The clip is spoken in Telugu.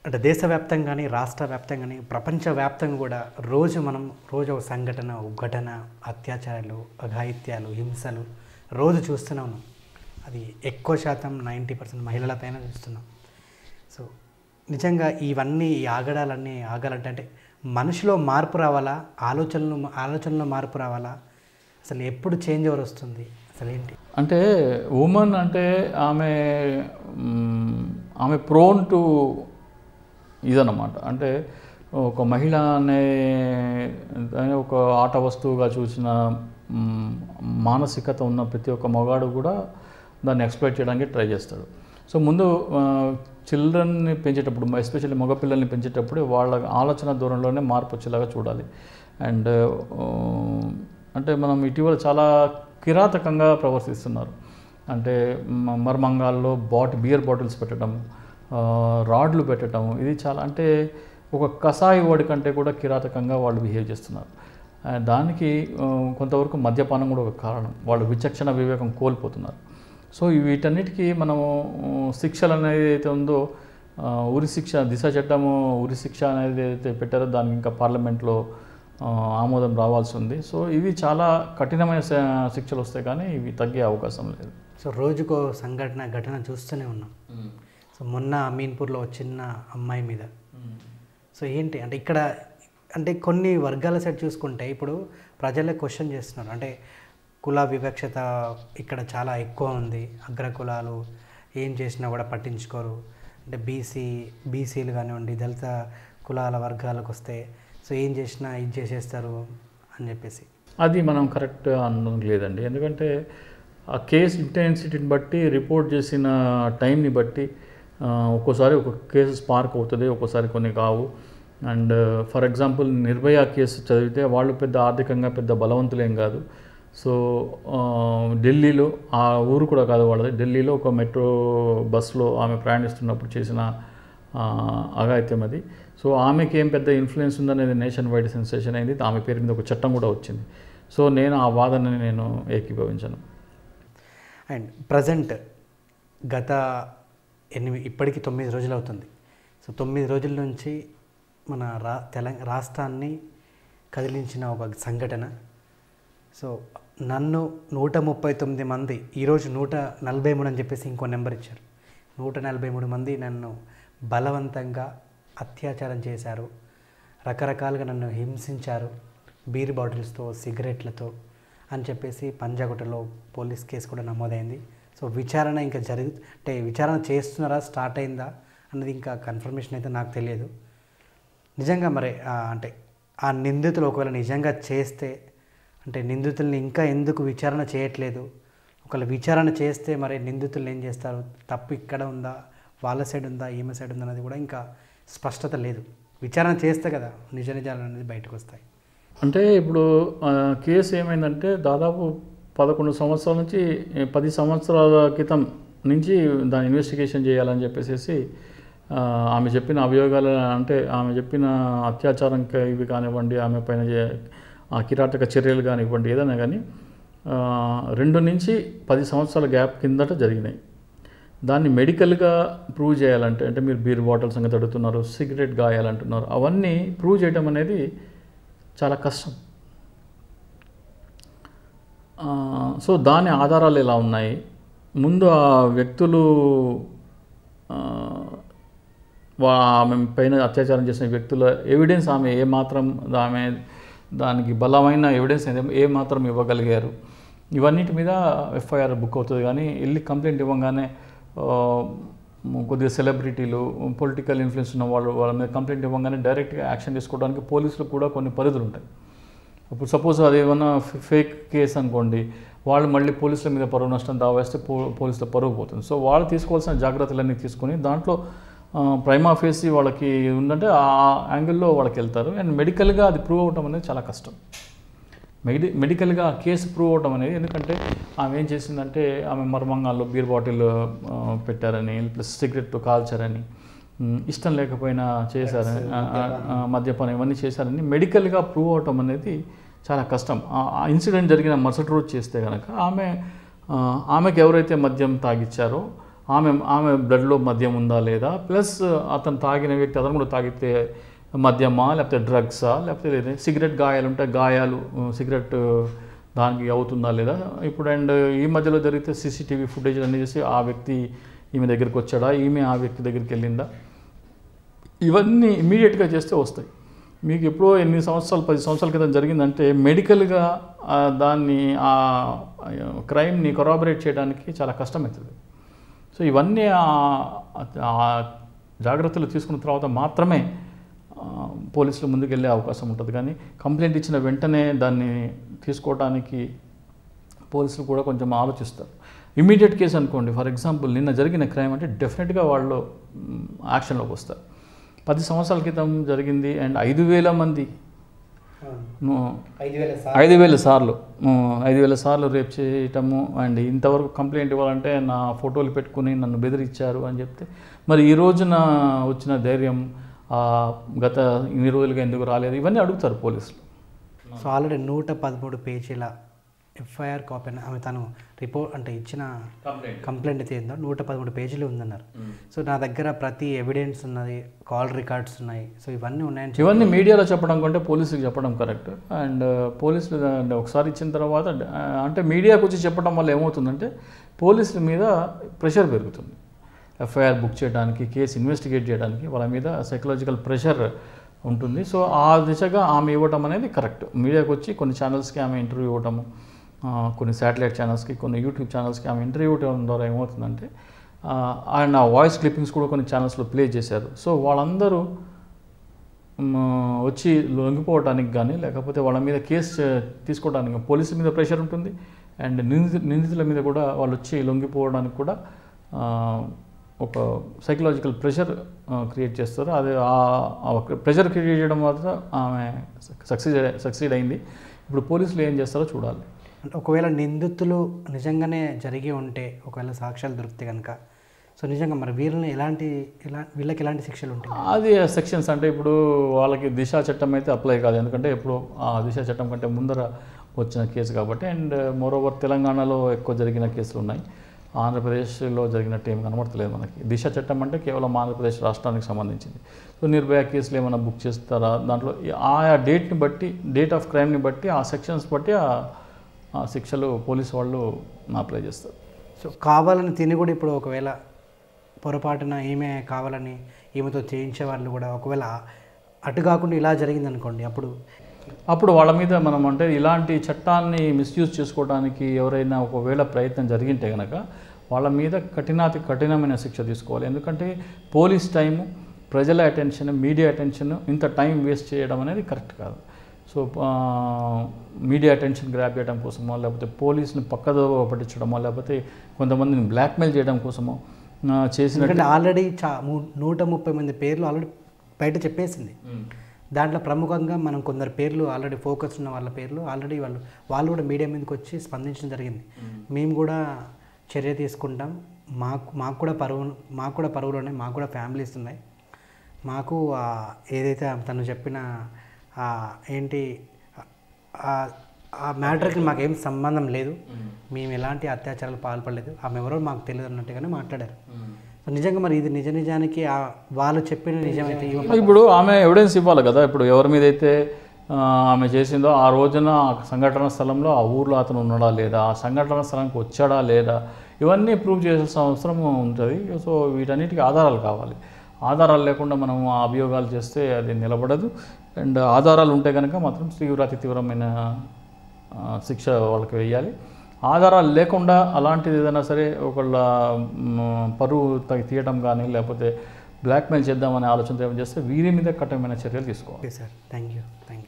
అంటే దేశవ్యాప్తంగా కానీ రాష్ట్ర వ్యాప్తంగా కానీ ప్రపంచవ్యాప్తంగా కూడా రోజు మనం రోజు ఒక సంఘటన ఒక ఘటన అత్యాచారాలు అఘాయిత్యాలు హింసలు రోజు చూస్తూనే ఉన్నాం అది ఎక్కువ శాతం నైంటీ పర్సెంట్ మహిళలపైన చూస్తున్నాం సో నిజంగా ఇవన్నీ ఈ ఆగడాలన్నీ ఆగాలంటే అంటే మనిషిలో మార్పు రావాలా ఆలోచనలు ఆలోచనలో మార్పు రావాలా అసలు ఎప్పుడు చేంజ్ ఓవర్ వస్తుంది అసలు ఏంటి అంటే ఉమెన్ అంటే ఆమె మ్, ఆమె ప్రోన్ టు ఇదన్నమాట అంటే ఒక మహిళ అనే అనే ఒక ఆట వస్తువుగా చూసిన మ్, మానసికత ఉన్న ప్రతి ఒక్క మగాడు కూడా దాన్ని ఎక్స్ప్లైట్ చేయడానికి ట్రై చేస్తాడు సో ముందు చిల్డ్రన్ని పెంచేటప్పుడు ఎస్పెషల్లీ మగపిల్లల్ని పెంచేటప్పుడు వాళ్ళ ఆలోచన దూరంలోనే మార్పు వచ్చేలాగా చూడాలి అండ్ అంటే మనం ఇటీవల చాలా కిరాతకంగా ప్రవర్తిస్తున్నారు అంటే మ- మర్మంగాల్లో బాట్ బియర్ బాటిల్స్ పెట్టడం ఆ, రాడ్లు పెట్టడం ఇది చాలా అంటే ఒక కషాయి వాడి కంటే కూడా కిరాతకంగా వాళ్ళు బిహేవ్ చేస్తున్నారు ఆ, దానికి ఆ, కొంతవరకు మద్యపానం కూడా ఒక కారణం వాళ్ళు విచక్షణ వివేకం కోల్పోతున్నారు సో ఈ వీటన్నిటికీ మనము ఆ, శిక్షలు అనేది ఏదైతే ఉందో ఆ, ఉరి శిక్ష దిశ చట్టము ఉరి శిక్ష అనేది ఏదైతే పెట్టారో దానికి ఇంకా పార్లమెంట్లో ఆ, ఆమోదం రావాల్సి ఉంది సో ఇవి చాలా కఠినమైన శ- శిక్షలు వస్తాయి కానీ ఇవి తగ్గే అవకాశం లేదు సో రోజుకో సంఘటన ఘటన చూస్తూనే ఉన్నాం సో మొన్న అమీన్పూర్లో ఒక చిన్న అమ్మాయి మీద సో ఏంటి అంటే ఇక్కడ అంటే కొన్ని వర్గాల సైడ్ చూసుకుంటే ఇప్పుడు ప్రజలే క్వశ్చన్ చేస్తున్నారు అంటే కుల వివక్షత ఇక్కడ చాలా ఎక్కువ ఉంది అగ్ర కులాలు ఏం చేసినా కూడా పట్టించుకోరు అంటే బీసీ బీసీలు కానివ్వండి దళిత కులాల వర్గాలకు వస్తే సో ఏం చేసినా ఇది చేసేస్తారు అని చెప్పేసి అది మనం కరెక్ట్ అనడం లేదండి ఎందుకంటే ఆ కేసు ఇంటెన్సిటీని బట్టి రిపోర్ట్ చేసిన టైంని బట్టి ఆ, ఒక్కోసారి ఒక కేసు స్పార్క్ అవుతుంది ఒక్కోసారి కొన్ని కావు and for example Nirbhaya case చదివితే వాళ్ళు పెద్ద ఆర్థికంగా పెద్ద బలవంతులేం కాదు సో ఆ, ఢిల్లీలో ఆ ఊరు కూడా కాదు వాళ్ళది ఢిల్లీలో ఒక మెట్రో బస్సులో ఆమె ప్రయాణిస్తున్నప్పుడు చేసిన ఆ, అఘాయిత్యం అది సో ఆమెకి ఏం పెద్ద ఇన్ఫ్లుయెన్స్ ఉందనేది నేషన్ వైడ్ సెన్సేషన్ అయింది ఆమె పేరు మీద ఒక చట్టం కూడా వచ్చింది సో నేను ఆ వాదనని నేను ఏకీభవించను అండ్ ప్రజెంట్ గత ఎనిమిది ఇప్పటికి తొమ్మిది రోజులు అవుతుంది సో తొమ్మిది రోజుల నుంచి మన రా తెలంగాణ రాష్ట్రాన్ని కదిలించిన ఒక సంఘటన సో నన్ను నూట ముప్పై తొమ్మిది మంది ఈరోజు నూట నలభై మూడు అని చెప్పేసి ఇంకో నెంబర్ ఇచ్చారు నూట నలభై మూడు మంది నన్ను బలవంతంగా అత్యాచారం చేశారు రకరకాలుగా నన్ను హింసించారు బీర్ బాటిల్స్తో సిగరెట్లతో అని చెప్పేసి పంజాగుట్టలో పోలీస్ కేసు కూడా నమోదైంది సో విచారణ ఇంకా జరుగు అంటే విచారణ చేస్తున్నారా స్టార్ట్ అయిందా అన్నది ఇంకా కన్ఫర్మేషన్ అయితే నాకు తెలియదు నిజంగా మరి ఆ, అంటే ఆ నిందితులు ఒకవేళ నిజంగా చేస్తే అంటే నిందితుల్ని ఇంకా ఎందుకు విచారణ చేయట్లేదు ఒకవేళ విచారణ చేస్తే మరి నిందితులు ఏం చేస్తారు తప్పు ఇక్కడ ఉందా వాళ్ళ సైడ్ ఉందా ఈమె సైడ్ ఉందా అనేది కూడా ఇంకా స్పష్టత లేదు విచారణ చేస్తే కదా నిజ నిజాలు అనేది బయటకు వస్తాయి అంటే ఇప్పుడు ఆ, కేసు ఏమైందంటే దాదాపు పదకొండు సంవత్సరాల నుంచి ఏ, పది సంవత్సరాల క్రితం నుంచి దాని ఇన్వెస్టిగేషన్ చేయాలని చెప్పేసి ఆ, ఆమె చెప్పిన అభియోగాలు అంటే ఆమె చెప్పిన అత్యాచారం క- ఇవి కానివ్వండి ఆమె పైన చే- ఆ కిరాటక చర్యలు కానివ్వండి ఏదైనా కానీ ఆ, రెండు నుంచి పది సంవత్సరాల గ్యాప్ కిందట జరిగినాయి దాన్ని మెడికల్గా ప్రూవ్ చేయాలంటే అంటే మీరు బీర్ బాటిల్ సంగతి అడుగుతున్నారు సిగరెట్ గాయాలంటున్నారు అవన్నీ ప్రూవ్ చేయడం అనేది చాలా కష్టం ఆ, సో దాని ఆధారాలు ఎలా ఉన్నాయి ముందు ఆ వ్యక్తులు ఆ, వా- ఆమె పైన అత్యాచారం చేసిన వ్యక్తుల ఎవిడెన్స్ ఆమె ఏ మాత్రం ఆమె దానికి బలమైన ఎవిడెన్స్ ఏ- ఏ మాత్రం ఇవ్వగలిగారు ఇవన్నిటి మీద ఎఫ్ఐఆర్ బుక్ అవుతుంది కానీ వెళ్ళి కంప్లైంట్ ఇవ్వగానే ఆ, కొద్దిగా సెలబ్రిటీలు పొలిటికల్ ఇన్ఫ్లుయెన్స్ ఉన్న వాళ్ళు వాళ్ళ మీద కంప్లైంట్ ఇవ్వగానే డైరెక్ట్గా యాక్షన్ తీసుకోవడానికి పోలీసులకు కూడా కొన్ని పరిధులు ఉంటాయి ఇప్పుడు సపోజ్ అది ఏమన్నా ఫేక్ కేసు అనుకోండి వాళ్ళు మళ్ళీ పోలీసుల మీద పరువు నష్టం దావా వేస్తే పో పోలీసుల పరువు పోతుంది సో వాళ్ళు తీసుకోవాల్సిన జాగ్రత్తలన్నీ తీసుకొని దాంట్లో ప్రైమా ఫేసి వాళ్ళకి ఉందంటే ఆ యాంగిల్లో వాళ్ళకి వెళ్తారు అండ్ మెడికల్గా అది ప్రూవ్ అవటం అనేది చాలా కష్టం మెడి మెడికల్గా ఆ కేసు ప్రూవ్ అవటం అనేది ఎందుకంటే ఆమె ఏం చేసిందంటే ఆమె మర్మంగాల్లో బీర్ బాటిల్ ఆ, పెట్టారని ప్లస్ సిగరెట్ కాల్చారని ఉమ్, ఇష్టం లేకపోయినా చేశారని ఆ, ఆ, ఆ, మద్యపానం ఇవన్నీ చేశారని మెడికల్గా ప్రూవ్ అవటం అనేది చాలా కష్టం ఆ- ఆ ఇన్సిడెంట్ జరిగిన మరుసటి రోజు చేస్తే కనుక ఆమె ఆ, ఆమెకు ఎవరైతే మద్యం తాగిచ్చారో ఆమె ఆమె బ్లడ్లో మద్యం ఉందా లేదా ప్లస్ అతను తాగిన వ్యక్తి అతను కూడా తాగితే మద్యమా లేకపోతే డ్రగ్సా లేకపోతే లేదా సిగరెట్ గాయాలు ఉంటే గాయాలు ఉ, సిగరెట్ దానికి అవుతుందా లేదా ఇప్పుడు అండ్ ఈ మధ్యలో జరిగితే సీసీటీవీ ఫుటేజ్ అన్ని చేసి ఆ వ్యక్తి ఈమె దగ్గరికి వచ్చాడా ఈమె ఆ వ్యక్తి దగ్గరికి వెళ్ళిందా ఇవన్నీ ఇమీడియట్గా చేస్తే వస్తాయి మీకు ఎప్పుడో ఎనిమిది సంవత్సరాలు పది సంవత్సరాల క్రితం జరిగిందంటే మెడికల్గా ఆ, దాన్ని ఆ క్రైమ్ని కొరాబరేట్ చేయడానికి చాలా కష్టమవుతుంది సో ఇవన్నీ ఆ- ఆ జాగ్రత్తలు తీసుకున్న తర్వాత మాత్రమే ఆ, పోలీసులు ముందుకు వెళ్ళే అవకాశం ఉంటుంది కానీ కంప్లైంట్ ఇచ్చిన వెంటనే దాన్ని తీసుకోవడానికి పోలీసులు కూడా కొంచెం ఆలోచిస్తారు ఇమీడియట్ కేసు అనుకోండి ఫర్ ఎగ్జాంపుల్ నిన్న జరిగిన క్రైమ్ అంటే డెఫినెట్గా వాళ్ళు మ్, యాక్షన్లోకి వస్తారు పది సంవత్సరాల క్రితం జరిగింది అండ్ ఐదు వేల మంది ను- ఐదు వేల ఐదు వేల సార్లు మ్, ఐదు వేల సార్లు రేప్ చేయటము అండ్ ఇంతవరకు కంప్లైంట్ ఇవ్వాలంటే నా ఫోటోలు పెట్టుకుని నన్ను బెదిరించారు అని చెప్తే మరి ఈ రోజున వచ్చిన ధైర్యం ఆ, గత ఇన్ని రోజులుగా ఎందుకు రాలేదు ఇవన్నీ అడుగుతారు పోలీసులు సో ఆల్రెడీ నూట పదమూడు పేజీల ఎఫ్ఐఆర్ కాపీ ఆమె తను రిపోర్ట్ అంటే ఇచ్చిన కంప్లైంట్ అయితే ఏందో నూట పదమూడు పేజీలు ఉందన్నారు సో నా దగ్గర ప్రతి ఎవిడెన్స్ ఉన్నది కాల్ రికార్డ్స్ ఉన్నాయి సో ఇవన్నీ ఉన్నాయని చెప్పి ఇవన్నీ మీడియాలో చెప్పడం కంటే పోలీసులకు చెప్పడం కరెక్ట్ అండ్ పోలీసులు దాన్ని ఒకసారి ఇచ్చిన తర్వాత ఆ, అంటే మీడియాకు వచ్చి చెప్పడం వల్ల ఏమవుతుందంటే పోలీసుల మీద ప్రెషర్ పెరుగుతుంది ఎఫ్ఐఆర్ బుక్ చేయడానికి కేసు ఇన్వెస్టిగేట్ చేయడానికి వాళ్ళ మీద సైకలాజికల్ ప్రెషర్ ఉంటుంది సో ఆ దిశగా ఆమె ఇవ్వటం అనేది కరెక్ట్ మీడియాకు వచ్చి కొన్ని ఛానల్స్కి ఆమె ఇంటర్వ్యూ ఇవ్వటము ఆ, కొన్ని శాటిలైట్ ఛానల్స్కి కొన్ని యూట్యూబ్ ఛానల్స్కి ఆమె ఇంటర్వ్యూ ఇవ్వడం ద్వారా ఏమవుతుందంటే ఆ, ఆయన వాయిస్ క్లిప్పింగ్స్ కూడా కొన్ని ఛానల్స్లో ప్లే చేశారు సో వాళ్ళందరూ మ్, వచ్చి లొంగిపోవడానికి కానీ లేకపోతే వాళ్ళ మీద కేసు చే- తీసుకోవడానికి పోలీసుల మీద ప్రెషర్ ఉంటుంది అండ్ నిందితు నిందితుల మీద కూడా వాళ్ళు వచ్చి లొంగిపోవడానికి కూడా ఆ, ఒక సైకలాజికల్ ప్రెషర్ క్రియేట్ చేస్తారు అది ఆ ప్రెషర్ క్రియేట్ చేయడం వల్ల ఆమె సక్సీడ్ సక్సీడ్ అయింది ఇప్పుడు పోలీసులు ఏం చేస్తారో చూడాలి అంటే ఒకవేళ నిందితులు నిజంగానే జరిగి ఉంటే ఒకవేళ సాక్ష్యాలు దొరికితే కనుక సో నిజంగా మరి వీళ్ళని ఎలాంటి ఎలా వీళ్ళకి ఎలాంటి శిక్షలు ఉంటాయి అది సెక్షన్స్ అంటే ఇప్పుడు వాళ్ళకి దిశ చట్టం అయితే అప్లై కాదు ఎందుకంటే ఇప్పుడు ఆ దిశ చట్టం కంటే ముందర వచ్చిన కేసు కాబట్టి అండ్ మోరోవర్ తెలంగాణలో ఎక్కువ జరిగిన కేసులు ఉన్నాయి ఆంధ్రప్రదేశ్లో జరిగినట్టు ఏం కనబడతలేదు మనకి దిశ చట్టం అంటే కేవలం ఆంధ్రప్రదేశ్ రాష్ట్రానికి సంబంధించింది సో నిర్భయ కేసులు ఏమైనా బుక్ చేస్తారా దాంట్లో ఈ- ఆయా డేట్ని బట్టి డేట్ ఆఫ్ క్రైమ్ని బట్టి ఆ సెక్షన్స్ బట్టి ఆ ఆ శిక్షలు పోలీసు వాళ్ళు అప్లై చేస్తారు సో కావాలని తిని కూడా ఇప్పుడు ఒకవేళ పొరపాటున ఈమె కావాలని ఈమెతో చేయించే వాళ్ళు కూడా ఒకవేళ అటు కాకుండా ఇలా జరిగింది అనుకోండి అప్పుడు అప్పుడు వాళ్ళ మీద మనం అంటే ఇలాంటి చట్టాన్ని మిస్యూజ్ చేసుకోవడానికి ఎవరైనా ఒకవేళ ప్రయత్నం జరిగింటే కనుక వాళ్ళ మీద కఠినాతి కఠినమైన శిక్ష తీసుకోవాలి ఎందుకంటే పోలీస్ టైము ప్రజల అటెన్షన్ మీడియా అటెన్షన్ ఇంత టైం వేస్ట్ చేయడం అనేది కరెక్ట్ కాదు సో ఆ, మీడియా అటెన్షన్ గ్రాప్ చేయడం కోసమో లేకపోతే పోలీసుని పక్కదో పట్టించడమో లేకపోతే కొంతమందిని బ్లాక్మెయిల్ చేయడం కోసమో ఆ, చేసిన ఎందుకంటే ఆల్రెడీ చా ము- నూట ముప్పై మంది పేర్లు ఆల్రెడీ బయట చెప్పేసింది దాంట్లో ప్రముఖంగా మనం కొందరు పేర్లు ఆల్రెడీ ఫోకస్ ఉన్న వాళ్ళ పేర్లు ఆల్రెడీ వాళ్ళు వాళ్ళు కూడా మీడియా మీదకి వచ్చి స్పందించడం జరిగింది మేము కూడా చర్య తీసుకుంటాం మాకు మాకు కూడా పరువు మాకు కూడా పరువులు ఉన్నాయి మాకు కూడా ఫ్యామిలీస్ ఉన్నాయి మాకు ఆ ఏదైతే తను చెప్పిన ఆ ఏంటి ఆ- ఆ మ్యాటర్కి మాకేం సంబంధం లేదు మేము ఎలాంటి అత్యాచారాలు పాల్పడలేదు ఆమె ఎవరో మాకు తెలియదు అన్నట్టుగానే మాట్లాడారు సో నిజంగా మరి ఇది నిజ నిజానికి ఆ వాళ్ళు చెప్పిన నిజమైతే ఈమె ఇప్పుడు ఆమె ఎవిడెన్స్ ఇవ్వాలి కదా ఇప్పుడు ఎవరి మీద అయితే ఆ, ఆమె చేసిందో ఆ రోజున ఆ సంఘటన స్థలంలో ఆ ఊర్లో అతను ఉన్నాడా లేదా ఆ సంఘటన స్థలానికి వచ్చాడా లేదా ఇవన్నీ ప్రూవ్ చేయాల్సిన అవసరం ఉంటుంది సో వీటన్నిటికీ ఆధారాలు కావాలి ఆధారాలు లేకుండా మనం ఆ అభియోగాలు చేస్తే అది నిలబడదు అండ్ ఆధారాలు ఉంటే కనుక మాత్రం తీవ్రాతి తీవ్రమైన ఆ, శిక్ష వాళ్ళకి వేయాలి ఆధారాలు లేకుండా అలాంటిది ఏదైనా సరే ఒకళ్ళ మ్, పరువు తగ్గి తీయడం కానీ లేకపోతే బ్లాక్మెయిల్ చేద్దామనే ఆలోచనతో ఏం చేస్తే వీరి మీద కఠినమైన చర్యలు తీసుకోవాలి okay sir thank you thank you